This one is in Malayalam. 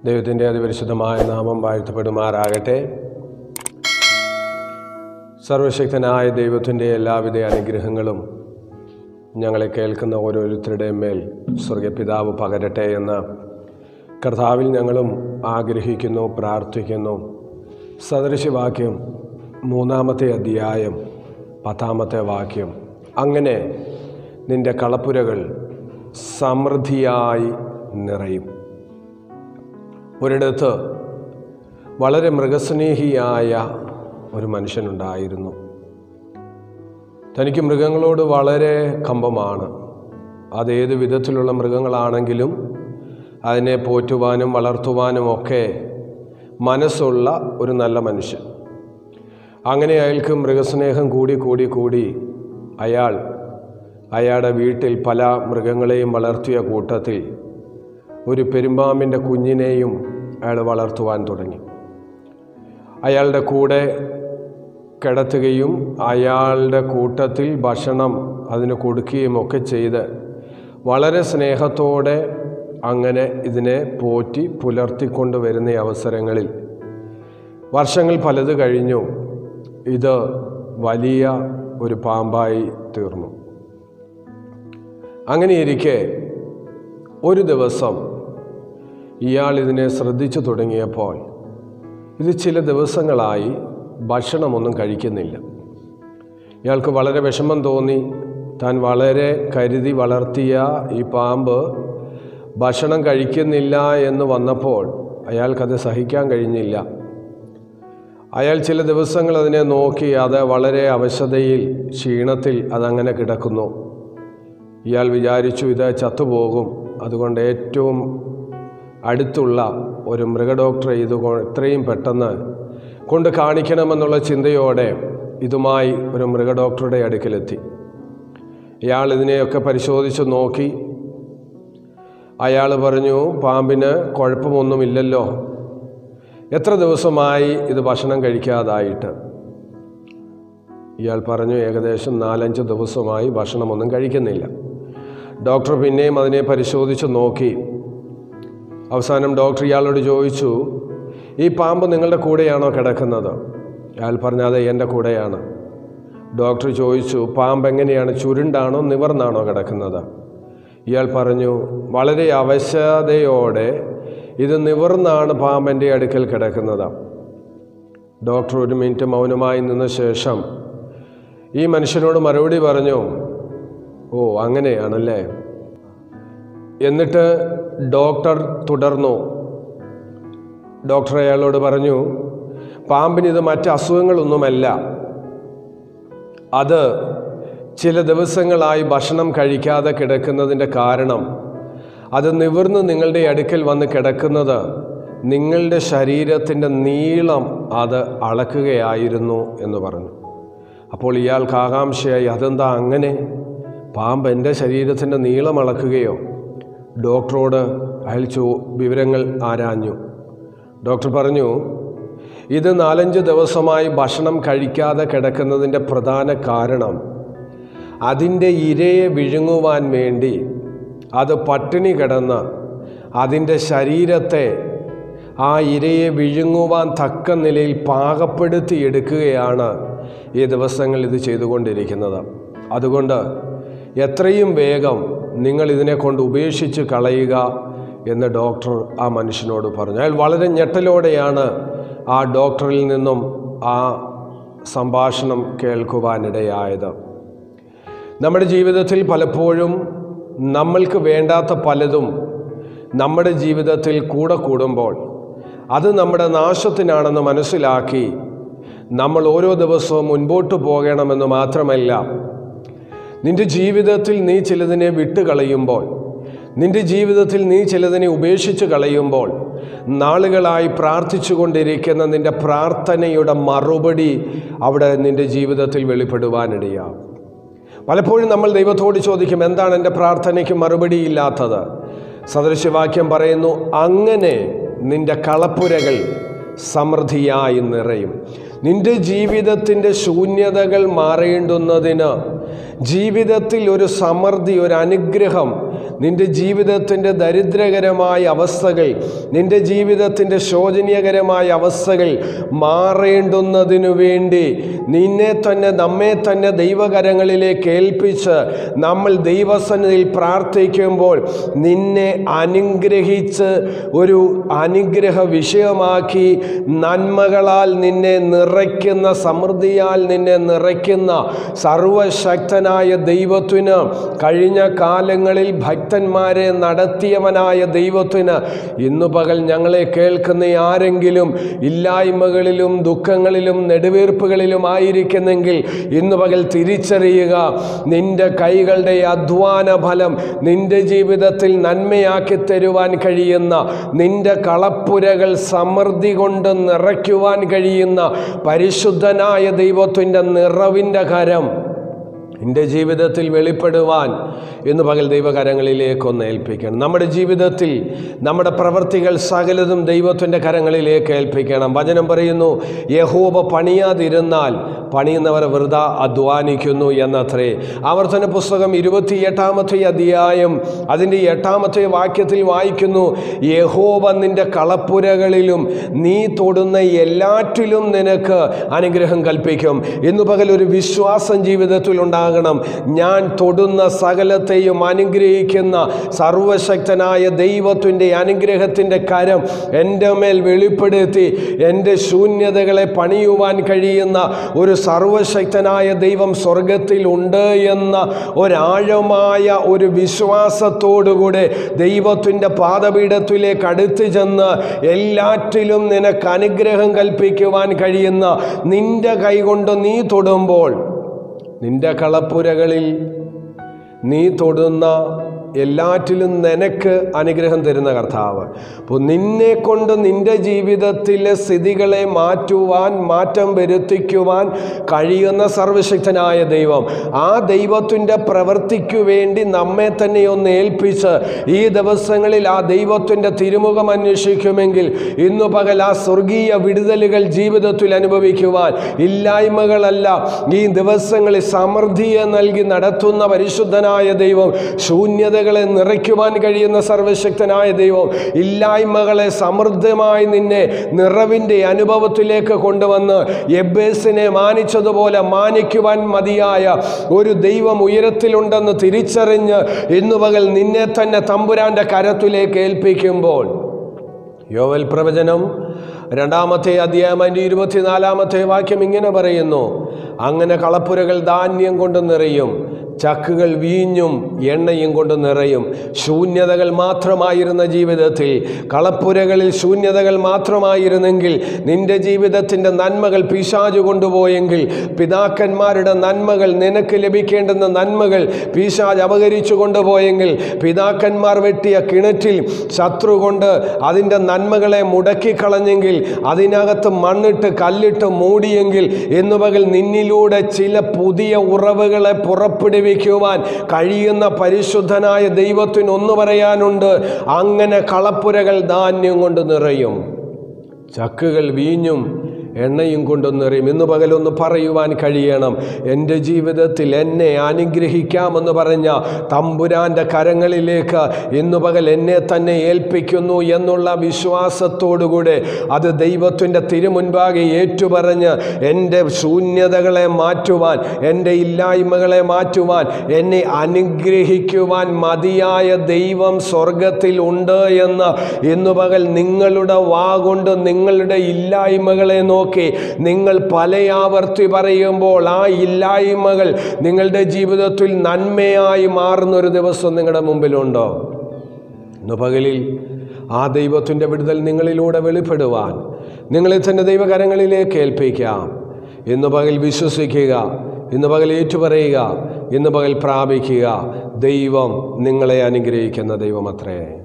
ദൈവത്തിൻ്റെ അതിപരിശുദ്ധമായ നാമം വാഴ്ത്തപ്പെടുമാറാകട്ടെ സർവശക്തനായ ദൈവത്തിൻ്റെ എല്ലാവിധ അനുഗ്രഹങ്ങളും ഞങ്ങളെ കേൾക്കുന്ന ഓരോരുത്തരുടെയും മേൽ സ്വർഗപിതാവ് പകരട്ടെ എന്ന് കർത്താവിൽ ഞങ്ങളും ആഗ്രഹിക്കുന്നു പ്രാർത്ഥിക്കുന്നു സദൃശവാക്യം മൂന്നാമത്തെ അധ്യായം പത്താമത്തെ വാക്യം അങ്ങനെ നിന്റെ കളപ്പുരകൾ സമൃദ്ധിയായി നിറയും ഒരിടത്ത് വളരെ മൃഗസ്നേഹിയായ ഒരു മനുഷ്യനുണ്ടായിരുന്നു തനിക്ക് മൃഗങ്ങളോട് വളരെ കമ്പമാണ് അതേത് വിധത്തിലുള്ള മൃഗങ്ങളാണെങ്കിലും അതിനെ പോറ്റുവാനും വളർത്തുവാനും ഒക്കെ മനസ്സുള്ള ഒരു നല്ല മനുഷ്യൻ അങ്ങനെ അയാൾക്ക് മൃഗസ്നേഹം കൂടി കൂടി കൂടി അയാൾ അയാളുടെ വീട്ടിൽ പല മൃഗങ്ങളെയും വളർത്തിയ കൂട്ടത്തിൽ ഒരു പെരുമ്പാമ്പിൻ്റെ കുഞ്ഞിനെയും അയാൾ വളർത്തുവാൻ തുടങ്ങി അയാളുടെ കൂടെ കിടത്തുകയും അയാളുടെ കൂട്ടത്തിൽ ഭക്ഷണം അതിന് കൊടുക്കുകയും ഒക്കെ ചെയ്ത് വളരെ സ്നേഹത്തോടെ അങ്ങനെ ഇതിനെ പോറ്റി പുലർത്തിക്കൊണ്ട് വരുന്ന അവസരങ്ങളിൽ വർഷങ്ങൾ പലത് കഴിഞ്ഞു ഇത് വലിയ ഒരു പാമ്പായി തീർന്നു അങ്ങനെയിരിക്കെ ഒരു ദിവസം ഇയാൾ ഇതിനെ ശ്രദ്ധിച്ചു തുടങ്ങിയപ്പോൾ ഇത് ചില ദിവസങ്ങളായി ഭക്ഷണമൊന്നും കഴിക്കുന്നില്ല ഇയാൾക്ക് വളരെ വിഷമം തോന്നി താൻ വളരെ കരുതി വളർത്തിയ ഈ പാമ്പ് ഭക്ഷണം കഴിക്കുന്നില്ല എന്ന് വന്നപ്പോൾ അയാൾക്കത് സഹിക്കാൻ കഴിഞ്ഞില്ല അയാൾ ചില ദിവസങ്ങൾ അതിനെ നോക്കി അത് വളരെ അവശതയിൽ ക്ഷീണത്തിൽ അതങ്ങനെ കിടക്കുന്നു ഇയാൾ വിചാരിച്ചു ഇത് ചത്തുപോകും അതുകൊണ്ട് ഏറ്റവും അടുത്തുള്ള ഒരു മൃഗഡോക്ടറെ ഇത് എത്രയും പെട്ടെന്ന് കൊണ്ട് കാണിക്കണമെന്നുള്ള ചിന്തയോടെ ഇതുമായി ഒരു മൃഗഡോക്ടറുടെ അടുക്കലെത്തി ഇയാൾ ഇതിനെയൊക്കെ പരിശോധിച്ച് നോക്കി അയാൾ പറഞ്ഞു പാമ്പിന് കുഴപ്പമൊന്നുമില്ലല്ലോ എത്ര ദിവസമായി ഇത് ഭക്ഷണം കഴിക്കാതായിട്ട് ഇയാൾ പറഞ്ഞു ഏകദേശം നാലഞ്ച് ദിവസമായി ഭക്ഷണമൊന്നും കഴിക്കുന്നില്ല ഡോക്ടർ പിന്നെയും അതിനെ പരിശോധിച്ച് നോക്കി അവസാനം ഡോക്ടർ ഇയാളോട് ചോദിച്ചു ഈ പാമ്പ് നിങ്ങളുടെ കൂടെയാണോ കിടക്കുന്നത് അയാൾ പറഞ്ഞു അതെ എൻ്റെ കൂടെയാണ് ഡോക്ടർ ചോദിച്ചു പാമ്പ് എങ്ങനെയാണ് ചുരുണ്ടാണോ നിവർന്നാണോ കിടക്കുന്നത് ഇയാൾ പറഞ്ഞു വളരെ അവശതയോടെ ഇത് നിവർന്നാണ് പാമ്പൻ്റെ അടുക്കൽ കിടക്കുന്നത് ഡോക്ടർ ഒരു മിനിറ്റ് മൗനമായി നിന്ന ശേഷം ഈ മനുഷ്യനോട് മറുപടി പറഞ്ഞു ഓ അങ്ങനെയാണല്ലേ എന്നിട്ട് ഡോക്ടർ തുടർന്നു ഡോക്ടർ അയാളോട് പറഞ്ഞു പാമ്പിന് ഇത് മറ്റ് അസുഖങ്ങളൊന്നുമല്ല അത് ചില ദിവസങ്ങളായി ഭക്ഷണം കഴിക്കാതെ കിടക്കുന്നതിൻ്റെ കാരണം അത് നിവർന്ന് നിങ്ങളുടെ അടുക്കൽ വന്ന് കിടക്കുന്നത് നിങ്ങളുടെ ശരീരത്തിൻ്റെ നീളം അത് അളക്കുകയായിരുന്നു എന്ന് പറഞ്ഞു അപ്പോൾ ഇയാൾക്ക് ആകാംക്ഷയായി അതെന്താ അങ്ങനെ പാമ്പ് എൻ്റെ ശരീരത്തിൻ്റെ നീളം അളക്കുകയോ ഡോക്ടറോട് അയാൾ ചോ വിവരങ്ങൾ ആരാഞ്ഞു ഡോക്ടർ പറഞ്ഞു ഇത് നാലഞ്ച് ദിവസമായി ഭക്ഷണം കഴിക്കാതെ കിടക്കുന്നതിൻ്റെ പ്രധാന കാരണം അതിൻ്റെ ഇരയെ വിഴുങ്ങുവാൻ വേണ്ടി അത് പട്ടിണി കിടന്ന് അതിൻ്റെ ശരീരത്തെ ആ ഇരയെ വിഴുങ്ങുവാൻ തക്ക നിലയിൽ പാകപ്പെടുത്തി എടുക്കുകയാണ് ഈ ദിവസങ്ങൾ ഇത് ചെയ്തുകൊണ്ടിരിക്കുന്നത് അതുകൊണ്ട് എത്രയും വേഗം നിങ്ങൾ ഇതിനെ കൊണ്ട് ഉപേക്ഷിച്ച് കളയുക എന്ന് ഡോക്ടർ ആ മനുഷ്യനോട് പറഞ്ഞു അയാൾ വളരെ ഞെട്ടലോടെയാണ് ആ ഡോക്ടറിൽ നിന്നും ആ സംഭാഷണം കേൾക്കുവാനിടയായത് നമ്മുടെ ജീവിതത്തിൽ പലപ്പോഴും നമ്മൾക്ക് വേണ്ടാത്ത പലതും നമ്മുടെ ജീവിതത്തിൽ കൂടെ കൂടുമ്പോൾ അത് നമ്മുടെ നാശത്തിനാണെന്ന് മനസ്സിലാക്കി നമ്മൾ ഓരോ ദിവസവും മുൻപോട്ട് പോകണമെന്ന് മാത്രമല്ല നിന്റെ ജീവിതത്തിൽ നീ ചിലതിനെ വിട്ടുകളയുമ്പോൾ നിന്റെ ജീവിതത്തിൽ നീ ചിലതിനെ ഉപേക്ഷിച്ച് കളയുമ്പോൾ നാളുകളായി പ്രാർത്ഥിച്ചു കൊണ്ടിരിക്കുന്ന നിന്റെ പ്രാർത്ഥനയുടെ മറുപടി അവിടെ നിന്റെ ജീവിതത്തിൽ വെളിപ്പെടുവാനിടയാകും പലപ്പോഴും നമ്മൾ ദൈവത്തോട് ചോദിക്കും എന്താണ് എൻ്റെ പ്രാർത്ഥനയ്ക്ക് മറുപടിയില്ലാത്തത് സദൃശവാക്യം പറയുന്നു അങ്ങനെ നിന്റെ കളപ്പുരകൾ സമൃദ്ധിയായി നിറയും നിന്റെ ജീവിതത്തിൻ്റെ ശൂന്യതകൾ മാറേണ്ടുന്നതിന് ജീവിതത്തിൽ ഒരു സമൃദ്ധി ഒരു അനുഗ്രഹം നിന്റെ ജീവിതത്തിൻ്റെ ദരിദ്രകരമായ അവസ്ഥകൾ നിന്റെ ജീവിതത്തിൻ്റെ ശോചനീയകരമായ അവസ്ഥകൾ മാറേണ്ടുന്നതിനു വേണ്ടി നിന്നെ തന്നെ നമ്മെ തന്നെ ദൈവകരങ്ങളിലേക്ക് ഏൽപ്പിച്ച് നമ്മൾ ദൈവസന്നിധിയിൽ പ്രാർത്ഥിക്കുമ്പോൾ നിന്നെ അനുഗ്രഹിച്ച് ഒരു അനുഗ്രഹ വിഷയമാക്കി നന്മകളാൽ നിന്നെ നിറയ്ക്കുന്ന സമൃദ്ധിയാൽ നിന്നെ നിറയ്ക്കുന്ന സർവശക്തനായ ദൈവത്തിന് കഴിഞ്ഞ കാലങ്ങളിൽ ഭക്തന്മാരെ നടത്തിയവനായ ദൈവത്തിന് ഇന്നു പകൽ ഞങ്ങളെ കേൾക്കുന്ന ആരെങ്കിലും ഇല്ലായ്മകളിലും ദുഃഖങ്ങളിലും നെടുവീർപ്പുകളിലും ആയിരിക്കുന്നെങ്കിൽ ഇന്നു പകൽ തിരിച്ചറിയുക നിന്റെ കൈകളുടെ അധ്വാന ഫലം നിന്റെ ജീവിതത്തിൽ നന്മയാക്കി തരുവാൻ കഴിയുന്ന നിന്റെ കളപ്പുരകൾ സമൃദ്ധി കൊണ്ട് നിറയ്ക്കുവാൻ കഴിയുന്ന പരിശുദ്ധനായ ദൈവത്തിൻ്റെ നിറവിൻ്റെ കരം നിന്റെ ജീവിതത്തിൽ വെളിപ്പെടുവാൻ ഇന്ന് പകൽ ദൈവകരങ്ങളിലേക്കൊന്ന് ഏൽപ്പിക്കണം നമ്മുടെ ജീവിതത്തിൽ നമ്മുടെ പ്രവൃത്തികൾ സകലതും ദൈവത്തിൻ്റെ കരങ്ങളിലേക്ക് ഏൽപ്പിക്കണം വചനം പറയുന്നു യഹോബ പണിയാതിരുന്നാൽ പണിയുന്നവർ വൃത അധ്വാനിക്കുന്നു എന്നത്രേ ആവർത്തന പുസ്തകം ഇരുപത്തിയെട്ടാമത്തെ അധ്യായം അതിൻ്റെ എട്ടാമത്തെ വാക്യത്തിൽ വായിക്കുന്നു യഹോബ നിന്റെ കളപ്പുരകളിലും നീ തൊടുന്ന എല്ലാറ്റിലും നിനക്ക് അനുഗ്രഹം കൽപ്പിക്കും ഇന്നു പകൽ ഒരു വിശ്വാസം ജീവിതത്തിൽ ഉണ്ടാകണം ഞാൻ തൊടുന്ന സകലത്തെയും അനുഗ്രഹിക്കുന്ന സർവശക്തനായ ദൈവത്തിൻ്റെ അനുഗ്രഹത്തിൻ്റെ കരം എൻ്റെ മേൽ വെളിപ്പെടുത്തി എൻ്റെ ശൂന്യതകളെ പണിയുവാൻ കഴിയുന്ന ഒരു സർവശക്തനായ ദൈവം സ്വർഗത്തിൽ ഉണ്ട് എന്ന ഒരാഴമായ ഒരു വിശ്വാസത്തോടുകൂടെ ദൈവത്തിൻ്റെ പാദപീഠത്തിലേക്ക് അടുത്ത് ചെന്ന് എല്ലാറ്റിലും നിനക്ക് അനുഗ്രഹം കൽപ്പിക്കുവാൻ കഴിയുന്ന നിന്റെ കൈകൊണ്ട് നീ തൊടുമ്പോൾ നിന്റെ കളപ്പുരകളിൽ നീ തൊടുന്ന എല്ലാറ്റിലും നിനക്ക് അനുഗ്രഹം തരുന്ന കർത്താവ് അപ്പോൾ നിന്നെ കൊണ്ട് നിന്റെ ജീവിതത്തിലെ സ്ഥിതികളെ മാറ്റുവാൻ മാറ്റം വരുത്തിക്കുവാൻ കഴിയുന്ന സർവശക്തനായ ദൈവം ആ ദൈവത്തിൻ്റെ പ്രവൃത്തിക്കു വേണ്ടി നമ്മെ തന്നെ ഒന്ന് ഏൽപ്പിച്ച് ഈ ദിവസങ്ങളിൽ ആ ദൈവത്തിൻ്റെ തിരുമുഖം അന്വേഷിക്കുമെങ്കിൽ ഇന്നു പകൽ ആ സ്വർഗീയ വിടുതലുകൾ ജീവിതത്തിൽ അനുഭവിക്കുവാൻ ഇല്ലായ്മകളല്ല ഈ ദിവസങ്ങളിൽ സമൃദ്ധിയെ നൽകി നടത്തുന്ന പരിശുദ്ധനായ ദൈവം ശൂന്യതകളെ നിറയ്ക്കുവാൻ കഴിയുന്ന സർവശക്തനായ ദൈവം ഇല്ലായ്മകളെ സമൃദ്ധമായി നിന്നെ നിറവിൻ്റെ അനുഭവത്തിലേക്ക് കൊണ്ടുവന്ന് എബേസിനെ മാനിച്ചതുപോലെ മാനിക്കുവാൻ മതിയായ ഒരു ദൈവം ഉയരത്തിലുണ്ടെന്ന് തിരിച്ചറിഞ്ഞ് ഇന്നു പകൽ നിന്നെ തന്നെ തമ്പുരാൻ്റെ കരത്തിലേക്ക് ഏൽപ്പിക്കുമ്പോൾ യോവൽ പ്രവചനം രണ്ടാമത്തെ അധ്യായം അതിൻ്റെ ഇരുപത്തിനാലാമത്തെ വാക്യം ഇങ്ങനെ പറയുന്നു അങ്ങനെ കളപ്പുരകൾ ധാന്യം കൊണ്ട് നിറയും ചക്കുകൾ വീഞ്ഞും എണ്ണയും കൊണ്ട് നിറയും ശൂന്യതകൾ മാത്രമായിരുന്ന ജീവിതത്തിൽ കളപ്പുരകളിൽ ശൂന്യതകൾ മാത്രമായിരുന്നെങ്കിൽ നിന്റെ ജീവിതത്തിൻ്റെ നന്മകൾ പിശാചു കൊണ്ടുപോയെങ്കിൽ പിതാക്കന്മാരുടെ നന്മകൾ നിനക്ക് ലഭിക്കേണ്ടുന്ന നന്മകൾ പിശാജ് അപകരിച്ചു കൊണ്ടുപോയെങ്കിൽ പിതാക്കന്മാർ വെട്ടിയ കിണറ്റിൽ ശത്രു കൊണ്ട് അതിൻ്റെ നന്മകളെ മുടക്കിക്കളഞ്ഞെങ്കിൽ അതിനകത്ത് മണ്ണിട്ട് കല്ലിട്ട് മൂടിയെങ്കിൽ എന്നു പകൽ നിന്നിലൂടെ ചില പുതിയ ഉറവുകളെ പുറപ്പെടുവിക്കുവാൻ കഴിയുന്ന പരിശുദ്ധനായ ദൈവത്തിന് ഒന്ന് പറയാനുണ്ട് അങ്ങനെ കളപ്പുരകൾ ധാന്യം കൊണ്ട് നിറയും ചക്കുകൾ വീഞ്ഞും എണ്ണയും കൊണ്ടൊന്നെറിയും ഇന്ന് പകലൊന്ന് പറയുവാൻ കഴിയണം എൻ്റെ ജീവിതത്തിൽ എന്നെ അനുഗ്രഹിക്കാമെന്ന് പറഞ്ഞ തമ്പുരാൻ്റെ കരങ്ങളിലേക്ക് ഇന്നു പകൽ എന്നെ തന്നെ ഏൽപ്പിക്കുന്നു എന്നുള്ള വിശ്വാസത്തോടുകൂടെ അത് ദൈവത്തിൻ്റെ തിരുമുൻപാകെ ഏറ്റുപറഞ്ഞ് എൻ്റെ ശൂന്യതകളെ മാറ്റുവാൻ എൻ്റെ ഇല്ലായ്മകളെ മാറ്റുവാൻ എന്നെ അനുഗ്രഹിക്കുവാൻ മതിയായ ദൈവം സ്വർഗത്തിൽ ഉണ്ട് എന്ന് ഇന്നു പകൽ നിങ്ങളുടെ വാ കൊണ്ട് നിങ്ങളുടെ ഇല്ലായ്മകളെ നോക്കി നിങ്ങൾ പലയാവർത്തി പറയുമ്പോൾ ആ ഇല്ലായ്മകൾ നിങ്ങളുടെ ജീവിതത്തിൽ നന്മയായി മാറുന്ന ഒരു ദിവസം നിങ്ങളുടെ മുമ്പിലുണ്ടോ ഇന്ന് പകലിൽ ആ ദൈവത്തിൻ്റെ വിടുതൽ നിങ്ങളിലൂടെ വെളിപ്പെടുവാൻ നിങ്ങളെ തന്നെ ദൈവകരങ്ങളിലേക്ക് ഏൽപ്പിക്കാം ഇന്ന് പകൽ വിശ്വസിക്കുക ഇന്ന് പകൽ ഏറ്റുപറയുക ഇന്ന് പകൽ പ്രാപിക്കുക ദൈവം നിങ്ങളെ അനുഗ്രഹിക്കുന്ന ദൈവമത്രേ